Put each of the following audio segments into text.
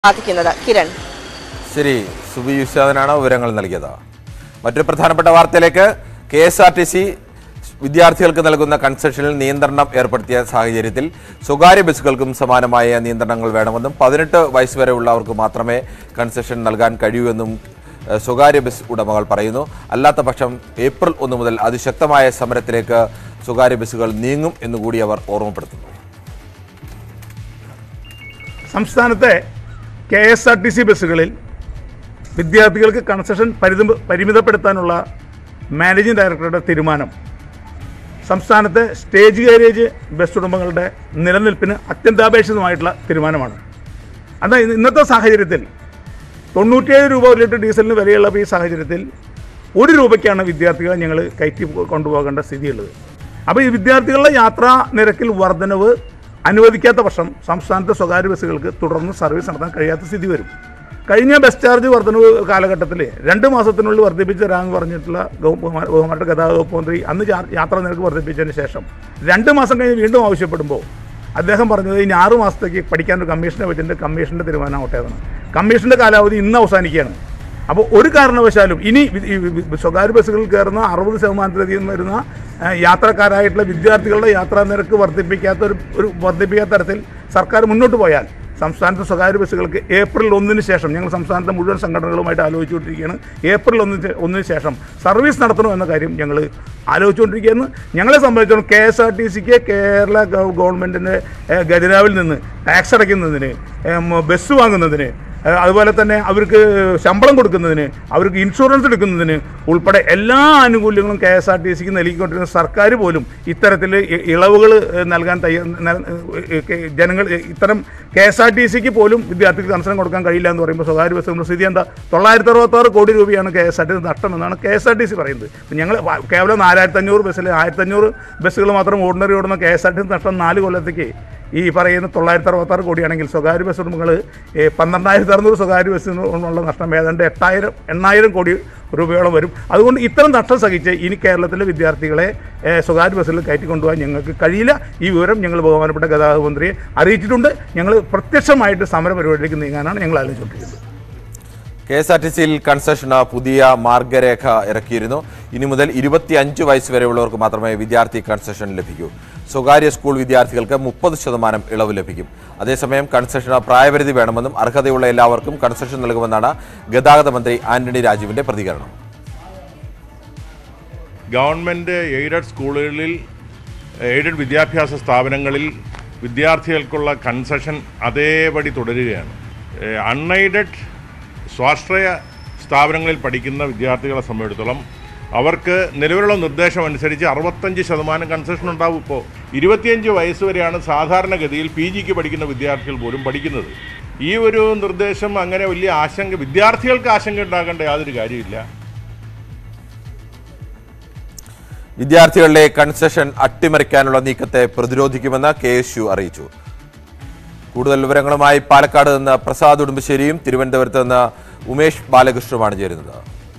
സാധിക്കുന്നത് കിരൺ ശരി സുബി വിശ്വനാഥനാണ് വിവരങ്ങൾ നൽകിയത് മറ്റൊരു പ്രധാനപ്പെട്ട വാർത്തയിലേക്ക് K S R T C വിദ്യാർത്ഥികൾക്ക് നൽകുന്ന കൺസെഷനിൽ നിയന്ത്രണം ഏർപ്പെടുത്തിയ സാഹചര്യത്തിൽ സ്വകാര്യ ബസ്സുകൾക്കും സമാനമായ നിയന്ത്രണങ്ങൾ വേണമെന്നും പതിനെട്ട് വയസ്സ് വരെ ഉള്ളവർക്ക് മാത്രമേ കൺസെഷൻ നൽകാൻ കഴിയൂ എന്നും ഏഹ്, സ്വകാര്യ ബസ് ഉടമകൾ പറയുന്നു അല്ലാത്ത പക്ഷം ഏപ്രിൽ ഒന്ന് മുതൽ അതിശക്തമായ സമരത്തിലേക്ക് സ്വകാര്യ ബസ്സുകൾ നീങ്ങും എന്നുകൂടി അവർ ഓർമ്മപ്പെടുത്തുന്നു സംസ്ഥാനത്തെ K S R T C ബസ്സുകളിൽ വിദ്യാർത്ഥികൾക്ക് കൺസെഷൻ പരിധി പരിമിതപ്പെടുത്താനുള്ള മാനേജിംഗ് ഡയറക്ടറുടെ തീരുമാനം സംസ്ഥാനത്തെ സ്റ്റേജ് ഗാരേജ് ബസ് ഉടമകളുടെ നിലനിൽപ്പിന് അത്യന്താപേക്ഷിതമായിട്ടുള്ള തീരുമാനമാണ് അതാ ഇന്ന് ഇന്നത്തെ സാഹചര്യത്തിൽ തൊണ്ണൂറ്റിയേഴ് രൂപ ഒരു ലിറ്റർ ഡീസലിന് വിലയുള്ള ഈ സാഹചര്യത്തിൽ ഒരു രൂപയ്ക്കാണ് വിദ്യാർത്ഥികളെ ഞങ്ങൾ കയറ്റി കൊണ്ടുപോകേണ്ട സ്ഥിതിയുള്ളത് അപ്പോൾ ഈ വിദ്യാർത്ഥികളുടെ യാത്രാ നിരക്കിൽ വർധനവ് അനുവദിക്കാത്ത പക്ഷം സംസ്ഥാനത്തെ സ്വകാര്യ ബസ്സുകൾക്ക് തുടർന്ന് സർവീസ് നടത്താൻ കഴിയാത്ത സ്ഥിതി വരും കഴിഞ്ഞ ബസ് ചാർജ് വർധനവ് കാലഘട്ടത്തിൽ രണ്ട് മാസത്തിനുള്ളിൽ വർദ്ധിപ്പിച്ച് തരാമെന്ന് പറഞ്ഞിട്ടുള്ള ഗവ- ബഹുമാ- ബഹുമാനപ്പെട്ട ഗതാഗത വകുപ്പ് മന്ത്രി അന്ന് ചാർ- യാത്രാ നിരക്ക് വർദ്ധിപ്പിച്ചതിന് ശേഷം രണ്ട് മാസം കഴിഞ്ഞ് വീണ്ടും ആവശ്യപ്പെടുമ്പോൾ അദ്ദേഹം പറഞ്ഞത് ഇനി ആറ് മാസത്തേക്ക് പഠിക്കാൻ ഒരു കമ്മീഷനെ വെച്ചിട്ട് കമ്മീഷൻ്റെ തീരുമാനമാവട്ടെ എന്നാണ് കമ്മീഷൻ്റെ കാലാവധി ഇന്ന് അവസാനിക്കുകയാണ് അപ്പോൾ ഒരു കാരണവശാലും ഇനി വി- ഈ വി- വി- സ്വകാര്യ ബസ്സുകളിൽ കയറുന്ന അറുപത് ശതമാനത്തിലധികം വരുന്ന ആ, യാത്രക്കാരായിട്ടുള്ള വിദ്യാർത്ഥികളുടെ യാത്രാ നിരക്ക് വർദ്ധിപ്പിക്കാത്ത ഒരു ഒരു വർദ്ധിപ്പിക്കാത്ത തരത്തിൽ സർക്കാർ മുന്നോട്ട് പോയാൽ സംസ്ഥാനത്തെ സ്വകാര്യ ബസ്സുകൾക്ക് ഏപ്രിൽ ഒന്നിന് ശേഷം ഞങ്ങൾ സംസ്ഥാനത്തെ മുഴുവൻ സംഘടനകളുമായിട്ട് ആലോചിച്ചുകൊണ്ടിരിക്കുകയാണ് ഏപ്രിൽ ഒന്നിന് ഒന്നിന് ശേഷം സർവീസ് നടത്തണോ എന്ന കാര്യം ഞങ്ങൾ ആലോചിച്ചുകൊണ്ടിരിക്കുകയാണ് ഞങ്ങളെ സംബന്ധിച്ചിടത്തോളം കെ എസ് ആർ ടി സിക്ക് കേരള ഗവ- ഗവൺമെൻറ്റിൻ്റെ ഏഹ്, ഖജനാവിൽ നിന്ന് ടാക്സ് അടയ്ക്കുന്നതിന് ഏഹ്, മ- ബസ് വാങ്ങുന്നതിന് ഏഹ്, അതുപോലെ തന്നെ അവർക്ക് ശമ്പളം കൊടുക്കുന്നതിന് അവർക്ക് ഇൻഷുറൻസ് എടുക്കുന്നതിന് ഉൾപ്പെടെ എല്ലാ ആനുകൂല്യങ്ങളും കെ എസ് ആർ ടി സിക്ക് നൽകിക്കൊണ്ടിരുന്ന സർക്കാർ പോലും ഇത്തരത്തിൽ ഇ- ഇളവുകൾ ഏഹ്, നൽകാൻ തയ്യാ ന- ഏഹ്, കെ- ജനങ്ങൾ ഏഹ്, ഇത്തരം കെ എസ് ആർ ടി സിക്ക് പോലും വിദ്യാർത്ഥിക്ക് കൺസേൺ കൊടുക്കാൻ കഴിയില്ല എന്ന് പറയുമ്പോൾ സ്വകാര്യ ബസ്സുകളുടെ സ്ഥിതി എന്താ തൊള്ളായിരത്തി അറുപത്താറ് കോടി രൂപയാണ് K S R T C നഷ്ടം എന്നാണ് K S R T C പറയുന്നത് ഇപ്പം ഞങ്ങൾ വ- കേവലം നാലായിരത്തി അഞ്ഞൂറ് ബസ്സിൽ ആയിരത്തി അഞ്ഞൂറ് ബസ്സുകൾ മാത്രം ഓർഡിനറി ഓടുന്ന K S R T C നഷ്ടം നാല് കൊല്ലത്തേക്ക് ഈ പറയുന്ന തൊള്ളായിരത്തി അറുപത്താറ് കോടിയാണെങ്കിൽ സ്വകാര്യ ബസ് ഉടമകൾ പന്ത്രണ്ടായിരത്തി അറുന്നൂറ് സ്വകാര്യ ബസ്സിനുള്ള നഷ്ടം ഏതാണ്ട് എട്ടായിരം എണ്ണായിരം കോടി രൂപയോളം വരും അതുകൊണ്ട് ഇത്തരം നഷ്ടം സഹിച്ച് ഇനി കേരളത്തിലെ വിദ്യാർത്ഥികളെ ഏ, സ്വകാര്യ ബസ്സിൽ കയറ്റി കൊണ്ടുപോകാൻ ഞങ്ങൾക്ക് കഴിയില്ല ഈ വിവരം ഞങ്ങൾ ബഹുമാനപ്പെട്ട ഗതാഗത മന്ത്രിയെ അറിയിച്ചിട്ടുണ്ട് ഞങ്ങൾ പ്രത്യക്ഷമായിട്ട് സമര പരിപാടിയിലേക്ക് നീങ്ങാനാണ് ഞങ്ങൾ ആലോചിച്ചുകൊണ്ടിരിക്കുന്നത് കെ എസ് ആർ ടി സിയിൽ കൺസെഷന് പുതിയ മാർഗരേഖ ഇറക്കിയിരുന്നു ഇനി മുതൽ ഇരുപത്തി അഞ്ച് വയസ്സ് വരെയുള്ളവർക്ക് മാത്രമേ വിദ്യാർത്ഥി കൺസെഷൻ ലഭിക്കൂ സ്വകാര്യ സ്കൂൾ വിദ്യാർത്ഥികൾക്ക് മുപ്പത് ശതമാനം ഇളവ് ലഭിക്കും അതേസമയം കൺസെഷന് പ്രായപരിധി വേണമെന്നും അർഹതയുള്ള എല്ലാവർക്കും കൺസെഷൻ നൽകുമെന്നാണ് ഗതാഗത മന്ത്രി ആന്റണി രാജുവിന്റെ പ്രതികരണം ഗവൺമെൻറ് എയ്ഡഡ് സ്കൂളുകളിൽ എയ്ഡഡ് വിദ്യാഭ്യാസ സ്ഥാപനങ്ങളിൽ വിദ്യാർത്ഥികൾക്കുള്ള കൺസെഷൻ അതേപടി തുടരുകയാണ് അൺഎയ്ഡഡ് സ്വാശ്രയ സ്ഥാപനങ്ങളിൽ പഠിക്കുന്ന വിദ്യാർത്ഥികളെ സംബന്ധിച്ചിടത്തോളം അവർക്ക് നിലവിലുള്ള നിർദ്ദേശം അനുസരിച്ച് അറുപത്തഞ്ച് ശതമാനം കൺസെഷൻ ഉണ്ടാവും ഇപ്പോൾ ഇരുപത്തിയഞ്ച് വയസ്സ് വരെയാണ് സാധാരണഗതിയിൽ പി ജിക്ക് പഠിക്കുന്ന വിദ്യാർത്ഥികൾ പോലും പഠിക്കുന്നത് ഈ ഒരു നിർദ്ദേശം അങ്ങനെ വലിയ ആശങ്ക വിദ്യാർത്ഥികൾക്ക് ആശങ്ക ഉണ്ടാക്കേണ്ട യാതൊരു കാര്യമില്ല വിദ്യാർത്ഥികളുടെ കൺസെഷൻ അട്ടിമറിക്കാനുള്ള നീക്കത്തെ പ്രതിരോധിക്കുമെന്ന് കെ എസ് യു അറിയിച്ചു കൂടുതൽ വിവരങ്ങളുമായി പാലക്കാട് നിന്ന് പ്രസാദ് ഉടുമ്പശ്ശേരിയും തിരുവനന്തപുരത്ത് നിന്ന് ഉമേഷ് ബാലകൃഷ്ണനുമാണ് ചേരുന്നത്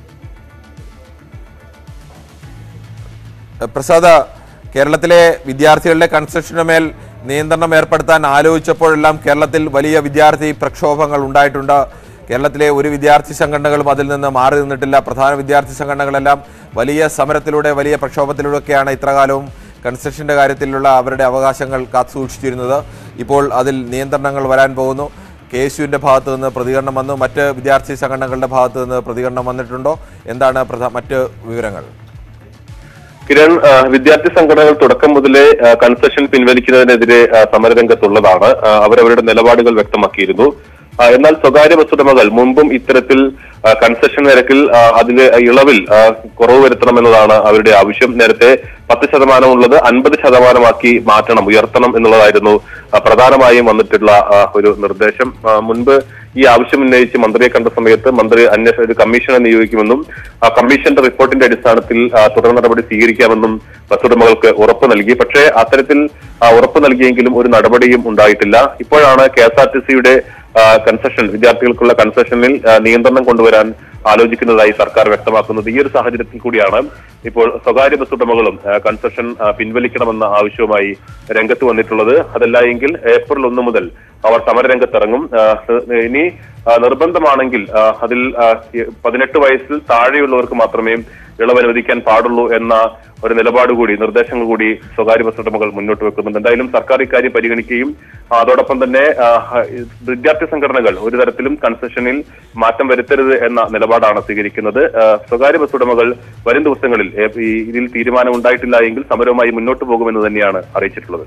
പ്രസാദ് കേരളത്തിലെ വിദ്യാർത്ഥികളുടെ കൺസെഷന് മേൽ നിയന്ത്രണം ഏർപ്പെടുത്താൻ ആലോചിച്ചപ്പോഴെല്ലാം കേരളത്തിൽ വലിയ വിദ്യാർത്ഥി പ്രക്ഷോഭങ്ങൾ ഉണ്ടായിട്ടുണ്ട് കേരളത്തിലെ ഒരു വിദ്യാർത്ഥി സംഘടനകളും അതിൽ നിന്ന് മാറി നിന്നിട്ടില്ല പ്രധാന വിദ്യാർത്ഥി സംഘടനകളെല്ലാം വലിയ സമരത്തിലൂടെ വലിയ പ്രക്ഷോഭത്തിലൂടെയൊക്കെയാണ് ഇത്രകാലവും കൺസെഷന്റെ കാര്യത്തിലുള്ള അവരുടെ അവകാശങ്ങൾ കാത്തുസൂക്ഷിച്ചിരുന്നത് ഇപ്പോൾ അതിൽ നിയന്ത്രണങ്ങൾ വരാൻ പോകുന്നു കെ എസ് യുവിൻ്റെ ഭാഗത്ത് നിന്ന് പ്രതികരണം വന്നു മറ്റ് വിദ്യാർത്ഥി സംഘടനകളുടെ ഭാഗത്ത് നിന്ന് പ്രതികരണം വന്നിട്ടുണ്ടോ എന്താണ് പ്രധാ- മറ്റ് വിവരങ്ങൾ കിരൺ ആ, വിദ്യാർത്ഥി സംഘടനകൾ തുടക്കം മുതലേ ആ, കൺസെഷൻ പിൻവലിക്കുന്നതിനെതിരെ ആ, സമരരംഗത്തുള്ളതാണ് ആ, അവരവരുടെ നിലപാടുകൾ വ്യക്തമാക്കിയിരുന്നു ആ, എന്നാൽ സ്വകാര്യ ബസ് ഉടമകൾ മുമ്പും ഇത്തരത്തിൽ ആ, കൺസെഷൻ നിരക്കിൽ ആ, അതില് ഇളവിൽ ആ, കുറവ് വരുത്തണമെന്നതാണ് അവരുടെ ആവശ്യം നേരത്തെ പത്ത് ശതമാനം ഉള്ളത് അൻപത് ശതമാനമാക്കി മാറ്റണം ഉയർത്തണം എന്നുള്ളതായിരുന്നു ആ, പ്രധാനമായും വന്നിട്ടുള്ള ആ, ഒരു നിർദ്ദേശം ആ, മുൻപ് ഈ ആവശ്യം ഉന്നയിച്ച് മന്ത്രിയെ കണ്ട സമയത്ത് മന്ത്രി അന്വേഷണ ഒരു കമ്മീഷനെ നിയോഗിക്കുമെന്നും ആ കമ്മീഷന്റെ റിപ്പോർട്ടിന്റെ അടിസ്ഥാനത്തിൽ ആ, തുടർ നടപടി സ്വീകരിക്കാമെന്നും ബസ് ഉടമകൾക്ക് ഉറപ്പ് നൽകി പക്ഷേ അത്തരത്തിൽ ആ, ഉറപ്പ് നൽകിയെങ്കിലും ഒരു നടപടിയും ഉണ്ടായിട്ടില്ല ഇപ്പോഴാണ് കെ എസ് ആർ ടി സിയുടെ കൺസെഷൻ വിദ്യാർത്ഥികൾക്കുള്ള കൺസെഷനിൽ ആ, നിയന്ത്രണം കൊണ്ടുവരാൻ ആലോചിക്കുന്നതായി സർക്കാർ വ്യക്തമാക്കുന്നത് ഈ ഒരു സാഹചര്യത്തിൽ കൂടിയാണ് ഇപ്പോൾ സ്വകാര്യ ബസ് ഉടമകളും ആ, കൺസെഷൻ ആ, പിൻവലിക്കണമെന്ന ആവശ്യവുമായി രംഗത്ത് വന്നിട്ടുള്ളത് അതല്ല എങ്കിൽ ഏപ്രിൽ ഒന്ന് മുതൽ അവർ സമരരംഗത്തിറങ്ങും ആ, ഇനി ആ, നിർബന്ധമാണെങ്കിൽ ആ, അതിൽ ആ, ഈ പതിനെട്ട് വയസ്സിൽ താഴെയുള്ളവർക്ക് മാത്രമേ ഇളവ് അനുവദിക്കാൻ പാടുള്ളൂ എന്ന ഒരു നിലപാട് കൂടി നിർദ്ദേശങ്ങൾ കൂടി സ്വകാര്യ ബസ് ഉടമകൾ മുന്നോട്ട് വെക്കുന്നുണ്ട് എന്തായാലും സർക്കാർ ഇക്കാര്യം പരിഗണിക്കുകയും ആ, അതോടൊപ്പം തന്നെ ആ, ഈ വിദ്യാർത്ഥി സംഘടനകൾ ഒരു തരത്തിലും കൺസെഷനിൽ മാറ്റം വരുത്തരുത് എന്ന നിലപാടാണ് സ്വീകരിക്കുന്നത് ആ, സ്വകാര്യ ബസ് ഉടമകൾ വരും ദിവസങ്ങളിൽ ഏ, ഈ ഇതിൽ തീരുമാനം ഉണ്ടായിട്ടില്ല എങ്കിൽ സമരവുമായി മുന്നോട്ട് പോകുമെന്ന് തന്നെയാണ് അറിയിച്ചിട്ടുള്ളത്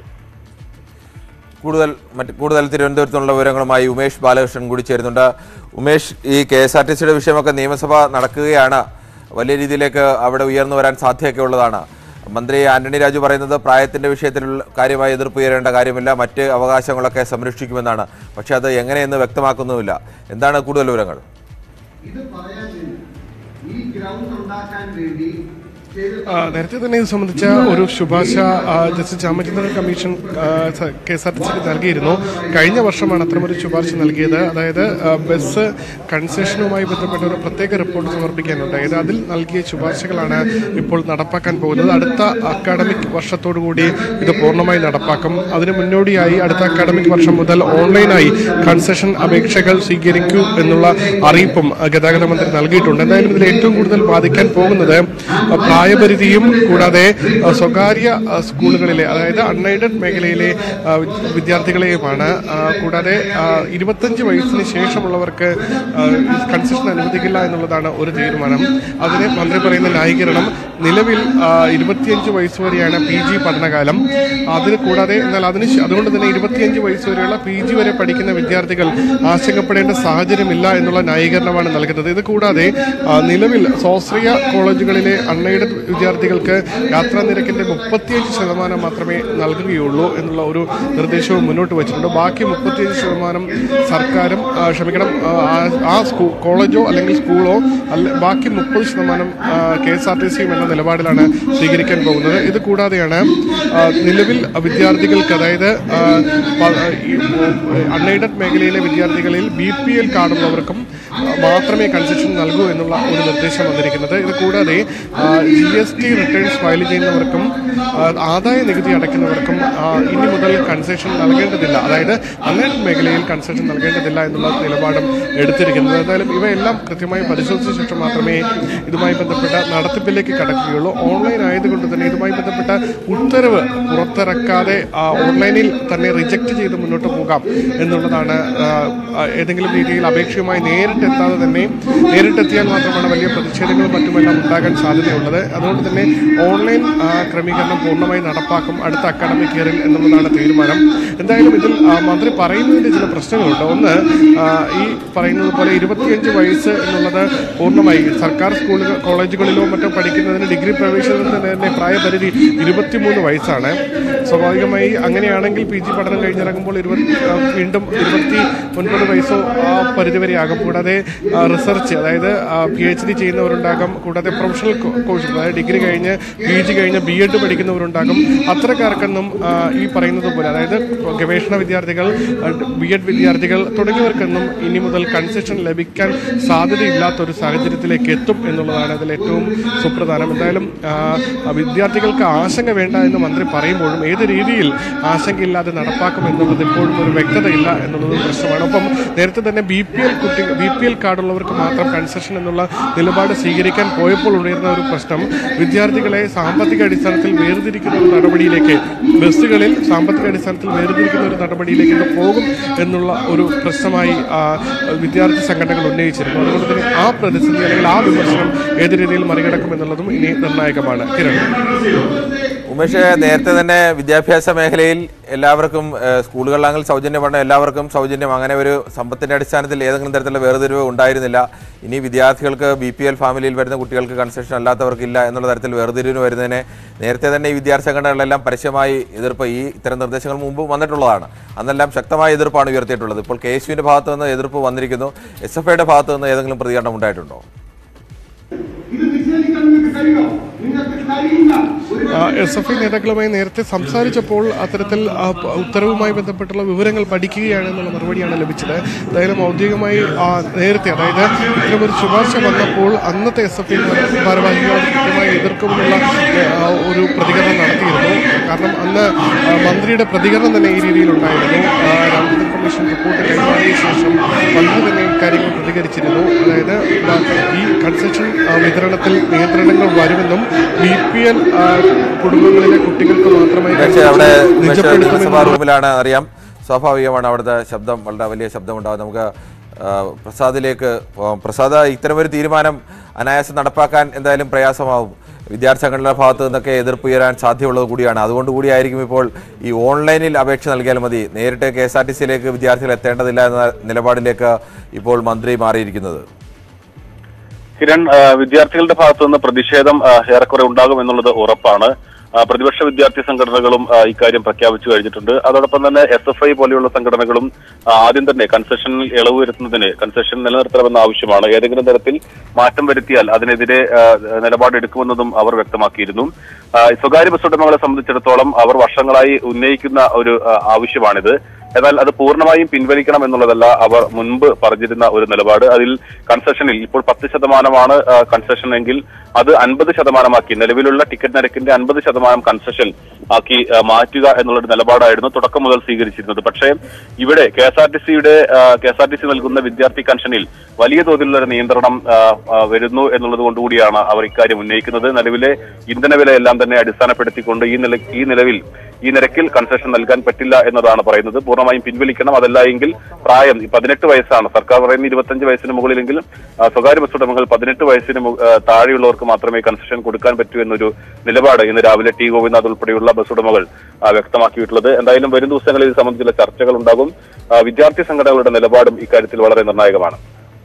കൂടുതൽ മറ്റ് കൂടുതൽ തിരുവനന്തപുരത്ത് നിന്നുള്ള വിവരങ്ങളുമായി ഉമേഷ് ബാലകൃഷ്ണൻ കൂടി ചേരുന്നുണ്ട് ഉമേഷ് ഈ കെ എസ് ആർ ടി സിയുടെ വിഷയമൊക്കെ നിയമസഭ നടക്കുകയാണ് വലിയ രീതിയിലേക്ക് അവിടെ ഉയർന്നു വരാൻ സാധ്യതയൊക്കെ ഉള്ളതാണ് മന്ത്രി ആന്റണി രാജു പറയുന്നത് പ്രായത്തിന്റെ വിഷയത്തിൽ കാര്യമായി എതിർപ്പ് ഉയരേണ്ട കാര്യമില്ല മറ്റ് അവകാശങ്ങളൊക്കെ സംരക്ഷിക്കുമെന്നാണ് പക്ഷേ അത് എങ്ങനെയെന്ന് വ്യക്തമാക്കുന്നുമില്ല എന്താണ് കൂടുതൽ വിവരങ്ങൾ ഇത് പറയാൻ വേണ്ടി ഈ ഗ്രൗണ്ട് ഉണ്ടാക്കാൻ വേണ്ടി ചെയ്ത ആ, നേരത്തെ തന്നെ ഇത് സംബന്ധിച്ച ഒരു ശുപാർശ ആ, justice Ramachandran commission K S R T സിക്ക് നൽകിയിരുന്നു കഴിഞ്ഞ വർഷമാണ് അത്തരമൊരു ശുപാർശ നൽകിയത് അതായത് ആ, ബസ് കൺസെഷനുമായി ബന്ധപ്പെട്ട ഒരു പ്രത്യേക റിപ്പോർട്ട് സമർപ്പിക്കാനുണ്ടായത് അതിൽ നൽകിയ ശുപാർശകളാണ് ഇപ്പോൾ നടപ്പാക്കാൻ പോകുന്നത് അടുത്ത അക്കാഡമിക് വർഷത്തോടുകൂടി ഇത് പൂർണ്ണമായി നടപ്പാക്കും അതിന് മുന്നോടിയായി അടുത്ത അക്കാഡമിക് വർഷം മുതൽ ഓൺലൈനായി കൺസെഷൻ അപേക്ഷകൾ സ്വീകരിക്കൂ എന്നുള്ള അറിയിപ്പും ആ, ഗതാഗത മന്ത്രി നൽകിയിട്ടുണ്ട് എന്തായാലും ഇതിൽ ഏറ്റവും കൂടുതൽ ബാധിക്കാൻ പോകുന്നത് ആ, പ്രായപരിധിയും കൂടാതെ ആ, സ്വകാര്യ ആ, സ്കൂളുകളിലെ അതായത് അൺഎയ്ഡഡ് മേഖലയിലെ ആ, വി- വിദ്യാർത്ഥികളെയുമാണ് ആ, കൂടാതെ ആ, ഇരുപത്തഞ്ച് വയസ്സിന് ശേഷമുള്ളവർക്ക് ആ, ഈ കൺസെഷൻ അനുവദിക്കില്ല എന്നുള്ളതാണ് ഒരു തീരുമാനം അതിന് മന്ത്രി പറയുന്ന ന്യായീകരണം നിലവിൽ ആ, ഇരുപത്തിയഞ്ച് വയസ്സ് വരെയാണ് പി ജി പഠനകാലം അതിന് കൂടാതെ എന്നാൽ അതിന് ശേ- അതുകൊണ്ട് തന്നെ ഇരുപത്തിയഞ്ച് വയസ്സ് വരെയുള്ള പി ജി വരെ പഠിക്കുന്ന വിദ്യാർത്ഥികൾ ആശങ്കപ്പെടേണ്ട സാഹചര്യമില്ല എന്നുള്ള ന്യായീകരണമാണ് നൽകുന്നത് ഇത് കൂടാതെ ആ, നിലവിൽ സ്വാശ്രയ കോളേജുകളിലെ അൺഎയ്ഡഡ് വിദ്യാർത്ഥികൾക്ക് യാത്രാ നിരക്കിന്റെ മുപ്പത്തിയഞ്ച് ശതമാനം മാത്രമേ നൽകുകയുള്ളൂ എന്നുള്ള ഒരു നിർദ്ദേശവും മുന്നോട്ട് വെച്ചിട്ടുണ്ട് ബാക്കി മുപ്പത്തിയഞ്ച് ശതമാനം സർക്കാരും ആ, ക്ഷമിക്കണം ആ, ആ- ആ സ്കൂ കോളേജോ അല്ലെങ്കിൽ സ്കൂളോ അല്ല ബാക്കി മുപ്പത് ശതമാനം കെ എസ് ആർ ടി സിയും എന്ന നിലപാടിലാണ് സ്വീകരിക്കാൻ പോകുന്നത് ഇത് കൂടാതെയാണ് ആ, നിലവിൽ വിദ്യാർത്ഥികൾക്ക് അതായത് അൺഎയ്ഡഡ് മേഖലയിലെ വിദ്യാർത്ഥികളിൽ ബി പി എൽ കാർഡുള്ളവർക്കും ആ, മാത്രമേ കൺസെഷൻ നൽകൂ എന്നുള്ള ഒരു നിർദ്ദേശം വന്നിരിക്കുന്നത് ഇത് കൂടാതെ G S T returns file ചെയ്യുന്നവർക്കും ആ, ആദായ നികുതി അടയ്ക്കുന്നവർക്കും ആ, ഇനി മുതൽ കൺസെഷൻ നൽകേണ്ടതില്ല അതായത് അൺഎയ്ഡഡ് മേഖലയിൽ കൺസെഷൻ നൽകേണ്ടതില്ല എന്നുള്ള നിലപാടും എടുത്തിരിക്കുന്നത് എന്തായാലും ഇവയെല്ലാം കൃത്യമായി പരിശോധിച്ച ശേഷം മാത്രമേ ഇതുമായി ബന്ധപ്പെട്ട നടത്തിപ്പിലേക്ക് കടക്കുകയുള്ളൂ ഓൺലൈൻ ആയതുകൊണ്ട് തന്നെ ഇതുമായി ബന്ധപ്പെട്ട ഉത്തരവ് പുറത്തിറക്കാതെ ആ, ഓൺലൈനിൽ തന്നെ റിജക്റ്റ് ചെയ്ത് മുന്നോട്ട് പോകാം എന്നുള്ളതാണ് ആ, ആ, ഏതെങ്കിലും രീതിയിൽ അപേക്ഷയുമായി നേരിട്ടെത്താതെ തന്നെ നേരിട്ടെത്തിയാൽ മാത്രമാണ് വലിയ പ്രതിഷേധങ്ങളും മറ്റുമെല്ലാം ഉണ്ടാകാൻ സാധ്യതയുള്ളത് അതുകൊണ്ട് തന്നെ ഓൺലൈൻ ആ, ക്രമീകരണം പൂർണ്ണമായി നടപ്പാക്കും അടുത്ത അക്കാഡമിക് ഇയറിൽ എന്നുള്ളതാണ് തീരുമാനം എന്തായാലും ഇതിൽ ആ, മന്ത്രി പറയുന്നതിൻ്റെ ചില പ്രശ്നങ്ങളുണ്ട് ഒന്ന് ആ, ഈ പറയുന്നത് പോലെ ഇരുപത്തിയഞ്ച് വയസ്സ് എന്നുള്ളത് പൂർണ്ണമായി സർക്കാർ സ്കൂളുകൾ കോളേജുകളിലോ മറ്റോ പഠിക്കുന്നതിന് ഡിഗ്രി പ്രവേശനത്തിന് തന്നെ പ്രായപരിധി ഇരുപത്തിമൂന്ന് വയസ്സാണ് സ്വാഭാവികമായി അങ്ങനെയാണെങ്കിൽ പി ജി പഠനം കഴിഞ്ഞിറങ്ങുമ്പോൾ ഇരുപത്തി ആ, വീണ്ടും ഇരുപത്തി ഒൻപത് വയസ്സോ ആ പരിധി വരെ ആകും കൂടാതെ ആ, റിസർച്ച് അതായത് പി എച്ച് ഡി ചെയ്യുന്നവരുണ്ടാകും കൂടാതെ പ്രൊഫഷണൽ കോഴ്സ് അതായത് ഡിഗ്രി കഴിഞ്ഞ് പി ജി കഴിഞ്ഞ് ബി എഡ് പഠിക്കുന്നവരുണ്ടാകും അത്തരക്കാർക്കൊന്നും ആ, ഈ പറയുന്നത് പോലെ അതായത് ഗവേഷണ വിദ്യാർത്ഥികൾ ബി എഡ് വിദ്യാർത്ഥികൾ തുടങ്ങിയവർക്കൊന്നും ഇനി മുതൽ കൺസെഷൻ ലഭിക്കാൻ സാധ്യതയില്ലാത്ത ഒരു സാഹചര്യത്തിലേക്ക് എത്തും എന്നുള്ളതാണ് അതിൽ ഏറ്റവും സുപ്രധാനം എന്തായാലും ആ, വിദ്യാർത്ഥികൾക്ക് ആശങ്ക വേണ്ട എന്ന് മന്ത്രി പറയുമ്പോഴും ഏത് രീതിയിൽ ആശങ്കയില്ലാതെ നടപ്പാക്കും എന്നുള്ളത് ഇപ്പോഴും ഒരു വ്യക്തതയില്ല എന്നുള്ളത് പ്രശ്നമാണ് ഒപ്പം നേരത്തെ തന്നെ ബി പി എൽ കുട്ടി ബി പി എൽ കാർഡുള്ളവർക്ക് മാത്രം കൺസെഷൻ എന്നുള്ള നിലപാട് സ്വീകരിക്കാൻ പോയപ്പോൾ ഉയർന്ന ഒരു പ്രശ്നം വിദ്യാർത്ഥികളെ സാമ്പത്തിക അടിസ്ഥാനത്തിൽ വേർതിരിക്കുന്ന ഒരു നടപടിയിലേക്ക് ബസ്സുകളിൽ സാമ്പത്തിക അടിസ്ഥാനത്തിൽ വേർതിരിക്കുന്ന ഒരു നടപടിയിലേക്ക് ഇത് പോകും എന്നുള്ള ഒരു പ്രശ്നമായി ആ, വിദ്യാർത്ഥി സംഘടനകൾ ഉന്നയിച്ചിരുന്നു അതുകൊണ്ട് തന്നെ ആ പ്രതിസന്ധി അല്ലെങ്കിൽ ആ വിമർശനം ഏത് രീതിയിൽ മറികടക്കും എന്നുള്ളതും ഇനി നിർണായകമാണ് കിരൺ ഉമേഷ് നേരത്തെ തന്നെ വിദ്യാഭ്യാസ മേഖലയിൽ എല്ലാവർക്കും ഏഹ്, സ്കൂളുകളിലാണെങ്കിൽ സൗജന്യ പഠനം എല്ലാവർക്കും സൗജന്യം അങ്ങനെ ഒരു സമ്പത്തിന്റെ അടിസ്ഥാനത്തിൽ ഏതെങ്കിലും തരത്തിലുള്ള വേർതിരിവ് ഉണ്ടായിരുന്നില്ല ഇനി വിദ്യാർത്ഥികൾക്ക് ബി പി എൽ ഫാമിലിയിൽ വരുന്ന കുട്ടികൾക്ക് കൺസെഷൻ അല്ലാത്തവർക്കില്ല എന്നുള്ള തരത്തിൽ വേർതിരിവിന് വരുന്നതിനെ നേരത്തെ തന്നെ ഈ വിദ്യാർത്ഥി സംഘടനകളെല്ലാം പരസ്യമായി എതിർപ്പ് ഈ ഇത്തരം നിർദ്ദേശങ്ങൾ മുമ്പ് വന്നിട്ടുള്ളതാണ് അന്നെല്ലാം ശക്തമായ എതിർപ്പാണ് ഉയർത്തിയിട്ടുള്ളത് ഇപ്പോൾ കെ എസ് യുവിന്റെ ഭാഗത്ത് നിന്ന് എതിർപ്പ് വന്നിരിക്കുന്നു എസ് എഫ് ഐയുടെ ഭാഗത്ത് നിന്ന് ഏതെങ്കിലും പ്രതികരണം ഉണ്ടായിട്ടുണ്ടോ ഇത് നിഷേധിക്കാൻ നിങ്ങൾക്ക് കഴിയോ നിങ്ങൾക്ക് കഴിയില്ല ഒരു എസ് എഫ് ഐ നേതാക്കളുമായി നേരത്തെ സംസാരിച്ചപ്പോൾ അത്തരത്തിൽ ആ, പ- ഉത്തരവുമായി ബന്ധപ്പെട്ടുള്ള വിവരങ്ങൾ പഠിക്കുകയാണ് എന്നുള്ള മറുപടിയാണ് ലഭിച്ചത് എന്തായാലും ഔദ്യോഗികമായി ആ, നേരത്തെ അതായത് ഇത്തരമൊരു ശുപാർശ വന്നപ്പോൾ അന്നത്തെ എസ് എഫ് ഐ ഭാരവാഹികൾ കൃത്യമായി എതിർക്കുമെന്നുള്ള ആ, ഒരു പ്രതികരണം നടത്തിയിരുന്നു കാരണം അന്ന് ആ, മന്ത്രിയുടെ പ്രതികരണം തന്നെ ഈ രീതിയിലുണ്ടായിരുന്നു ആ, രാമചന്ദ്രൻ കമ്മീഷൻ റിപ്പോർട്ട് കൈമാറിയ ശേഷം മന്ത്രി തന്നെ ഇക്കാര്യങ്ങൾ പ്രതികരിച്ചിരുന്നു അതായത് ആ, ഈ കൺസെഷൻ ആ, വിതരണത്തിൽ നിയന്ത്രണങ്ങൾ വരുമെന്നും ബി പി എൽ കുടുംബങ്ങളിലെ കുട്ടികൾക്ക് മാത്രമായി പക്ഷേ അവിടെ പക്ഷേ നിയമസഭാ നിജപ്പെടുത്തുമെന്നും റൂമിലാണ് അറിയാം സ്വാഭാവികമാണ് അവിടുത്തെ ശബ്ദം വളരെ വലിയ ശബ്ദമുണ്ടാകും നമുക്ക് ആ, പ്രസാദിലേക്ക് പോകാം പ്രസാദ് ഇത്തരമൊരു തീരുമാനം അനായാസം നടപ്പാക്കാൻ എന്തായാലും പ്രയാസമാവും വിദ്യാർത്ഥി സംഘടനയുടെ ഭാഗത്ത് നിന്നൊക്കെ എതിർപ്പ് ഉയരാൻ സാധ്യതയുള്ളത് കൂടിയാണ് അതുകൊണ്ട് കൂടിയായിരിക്കും ഇപ്പോൾ ഈ ഓൺലൈനിൽ അപേക്ഷ നൽകിയാൽ മതി നേരിട്ട് കെ എസ് ആർ ടി സിയിലേക്ക് വിദ്യാർത്ഥികൾ എത്തേണ്ടതില്ല എന്ന നിലപാടിലേക്ക് ഇപ്പോൾ മന്ത്രി മാറിയിരിക്കുന്നത് കിരൺ ആ, വിദ്യാർത്ഥികളുടെ ഭാഗത്തു നിന്ന് പ്രതിഷേധം ആ, ഏറെക്കുറെ ഉണ്ടാകും എന്നുള്ളത് ഉറപ്പാണ് ആ, പ്രതിപക്ഷ വിദ്യാർത്ഥി സംഘടനകളും ആ, ഇക്കാര്യം പ്രഖ്യാപിച്ചു കഴിഞ്ഞിട്ടുണ്ട് അതോടൊപ്പം തന്നെ എസ് എഫ് ഐ പോലെയുള്ള സംഘടനകളും ആ, ആദ്യം തന്നെ കൺസെഷനിൽ ഇളവ് വരുത്തുന്നതിന് കൺസെഷൻ നിലനിർത്തണമെന്ന ആവശ്യമാണ് ഏതെങ്കിലും തരത്തിൽ മാറ്റം വരുത്തിയാൽ അതിനെതിരെ ആ, നിലപാടെടുക്കുമെന്നതും അവർ വ്യക്തമാക്കിയിരുന്നു ആ, സ്വകാര്യ ബസ് ഉടമകളെ സംബന്ധിച്ചിടത്തോളം അവർ വർഷങ്ങളായി ഉന്നയിക്കുന്ന ഒരു ആ, ആവശ്യമാണിത് എന്നാൽ അത് പൂർണ്ണമായും പിൻവലിക്കണം എന്നുള്ളതല്ല അവർ മുൻപ് പറഞ്ഞിരുന്ന ഒരു നിലപാട് അതിൽ കൺസെഷനിൽ ഇപ്പോൾ പത്ത് ശതമാനമാണ് ആ, കൺസെഷൻ എങ്കിൽ അത് അൻപത് ശതമാനമാക്കി നിലവിലുള്ള ടിക്കറ്റ് നിരക്കിന്റെ അൻപത് ശതമാനം കൺസെഷൻ ആക്കി ആ, മാറ്റുക എന്നുള്ളൊരു നിലപാടായിരുന്നു തുടക്കം മുതൽ സ്വീകരിച്ചിരുന്നത് പക്ഷേ ഇവിടെ കെ എസ് ആർ ടി സിയുടെ K S R T C നൽകുന്ന വിദ്യാർത്ഥി കൺഷനിൽ വലിയ തോതിലുള്ള ഒരു നിയന്ത്രണം ആ, ആ, വരുന്നു എന്നുള്ളത് കൊണ്ടുകൂടിയാണ് അവർ ഇക്കാര്യം ഉന്നയിക്കുന്നത് നിലവിലെ ഇന്ധനവില എല്ലാം തന്നെ അടിസ്ഥാനപ്പെടുത്തിക്കൊണ്ട് ഈ നില ഈ നിലവിൽ ഈ നിരക്കിൽ കൺസെഷൻ നൽകാൻ പറ്റില്ല എന്നതാണ് പറയുന്നത് പൂർണ്ണമായും പിൻവലിക്കണം അതല്ല എങ്കിൽ പ്രായം ഈ പതിനെട്ട് വയസ്സാണ് സർക്കാർ പറയുന്ന ഇരുപത്തഞ്ച് വയസ്സിന് മുകളിലെങ്കിലും ആ, സ്വകാര്യ ബസ് ഉടമകൾ പതിനെട്ട് വയസ്സിന് മു- ആ, താഴെയുള്ളവർക്ക് മാത്രമേ കൺസെഷൻ കൊടുക്കാൻ പറ്റൂ എന്നൊരു നിലപാട് ഇന്ന് രാവിലെ ടി ഗോപിനാഥ് ഉൾപ്പെടെയുള്ള ബസ് ഉടമകൾ ആ, വ്യക്തമാക്കിയിട്ടുള്ളത് എന്തായാലും വരും ദിവസങ്ങളിൽ ഇത് സംബന്ധിച്ചുള്ള ചർച്ചകൾ ഉണ്ടാകും ആ, വിദ്യാർത്ഥി സംഘടനകളുടെ നിലപാടും ഇക്കാര്യത്തിൽ വളരെ നിർണായകമാണ്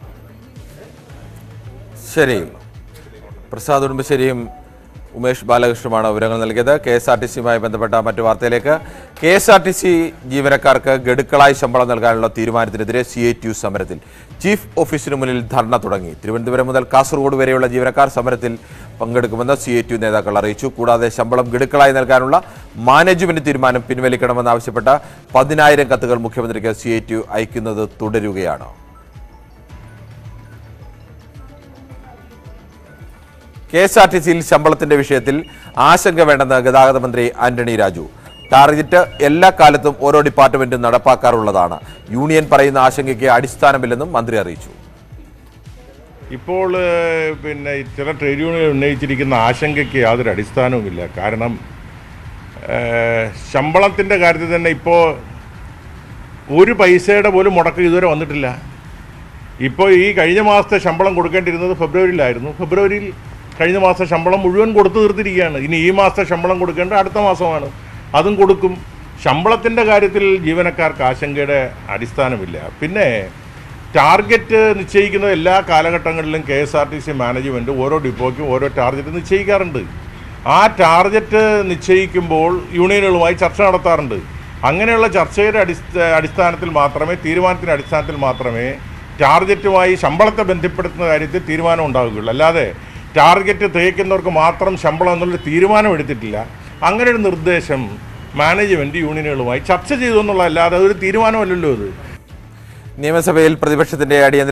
ശരി പ്രസാദ് ഉടുമ്പശ്ശേരിയും ഉമേഷ് ബാലകൃഷ്ണനുമാണ് വിവരങ്ങൾ നൽകിയത് കെ എസ് ആർ ടി സിയുമായി ബന്ധപ്പെട്ട മറ്റു വാർത്തയിലേക്ക് K S R T C ജീവനക്കാർക്ക് ഗഡുക്കളായി ശമ്പളം നൽകാനുള്ള തീരുമാനത്തിനെതിരെ സി ഐ ടി യു സമരത്തിൽ ചീഫ് ഓഫീസിന് മുന്നിൽ ധർണ തുടങ്ങി തിരുവനന്തപുരം മുതൽ കാസർഗോഡ് വരെയുള്ള ജീവനക്കാർ സമരത്തിൽ പങ്കെടുക്കുമെന്ന് സി ഐ ടി യു നേതാക്കൾ അറിയിച്ചു കൂടാതെ ശമ്പളം ഗഡുക്കളായി നൽകാനുള്ള മാനേജ്മെന്റ് തീരുമാനം പിൻവലിക്കണമെന്നാവശ്യപ്പെട്ട പതിനായിരം കത്തുകൾ മുഖ്യമന്ത്രിക്ക് സി ഐ ടി യു അയക്കുന്നത് തുടരുകയാണ് കെ എസ് ആർ ടി സിയിൽ ശമ്പളത്തിന്റെ വിഷയത്തിൽ ആശങ്ക വേണ്ടെന്ന് ഗതാഗത മന്ത്രി ആന്റണി രാജു ടാർഗറ്റ് എല്ലാ കാലത്തും ഓരോ ഡിപ്പാർട്ട്മെന്റും നടപ്പാക്കാറുള്ളതാണ് യൂണിയൻ പറയുന്ന ആശങ്കയ്ക്ക് അടിസ്ഥാനമില്ലെന്നും മന്ത്രി അറിയിച്ചു ഇപ്പോൾ ഏഹ്, പിന്നെ ചില ട്രേഡ് യൂണിയൻ ഉന്നയിച്ചിരിക്കുന്ന ആശങ്കയ്ക്ക് യാതൊരു അടിസ്ഥാനവുമില്ല കാരണം ഏഹ്, ശമ്പളത്തിൻ്റെ കാര്യത്തിൽ തന്നെ ഇപ്പോൾ ഒരു പൈസയുടെ പോലും മുടക്കം ഇതുവരെ വന്നിട്ടില്ല ഇപ്പോൾ ഈ കഴിഞ്ഞ മാസത്തെ ശമ്പളം കൊടുക്കേണ്ടിരുന്നത് ഫെബ്രുവരിയിലായിരുന്നു ഫെബ്രുവരിയിൽ കഴിഞ്ഞ മാസത്തെ ശമ്പളം മുഴുവൻ കൊടുത്തു തീർത്തിരിക്കുകയാണ് ഇനി ഈ മാസത്തെ ശമ്പളം കൊടുക്കേണ്ടത് അടുത്ത മാസമാണ് അതും കൊടുക്കും ശമ്പളത്തിൻ്റെ കാര്യത്തിൽ ജീവനക്കാർക്ക് ആശങ്കയുടെ അടിസ്ഥാനമില്ല പിന്നെ ടാർഗറ്റ് നിശ്ചയിക്കുന്ന എല്ലാ കാലഘട്ടങ്ങളിലും K S R T C management ഓരോ ഡിപ്പോയ്ക്കും ഓരോ ടാർഗറ്റ് നിശ്ചയിക്കാറുണ്ട് ആ ടാർഗറ്റ് നിശ്ചയിക്കുമ്പോൾ യൂണിയനുകളുമായി ചർച്ച നടത്താറുണ്ട് അങ്ങനെയുള്ള ചർച്ചയുടെ അടിസ്ഥ അടിസ്ഥാനത്തിൽ മാത്രമേ തീരുമാനത്തിൻ്റെ അടിസ്ഥാനത്തിൽ മാത്രമേ ടാർഗറ്റുമായി ശമ്പളത്തെ ബന്ധപ്പെടുത്തുന്ന കാര്യത്തിൽ തീരുമാനം ഉണ്ടാവുകയുള്ളൂ അല്ലാതെ ടാർഗറ്റ് തികയ്ക്കുന്നവർക്ക് മാത്രം ശമ്പളം എന്നുള്ളൊരു തീരുമാനം എടുത്തിട്ടില്ല അങ്ങനെ ഒരു നിർദ്ദേശം മാനേജ്മെൻറ്റ് യൂണിയനുകളുമായി ചർച്ച ചെയ്തു എന്നുള്ളതല്ലാതെ അതൊരു തീരുമാനമല്ലല്ലോ അത് നിയമസഭയിൽ പ്രതിപക്ഷത്തിന്റെ അടിയന്തര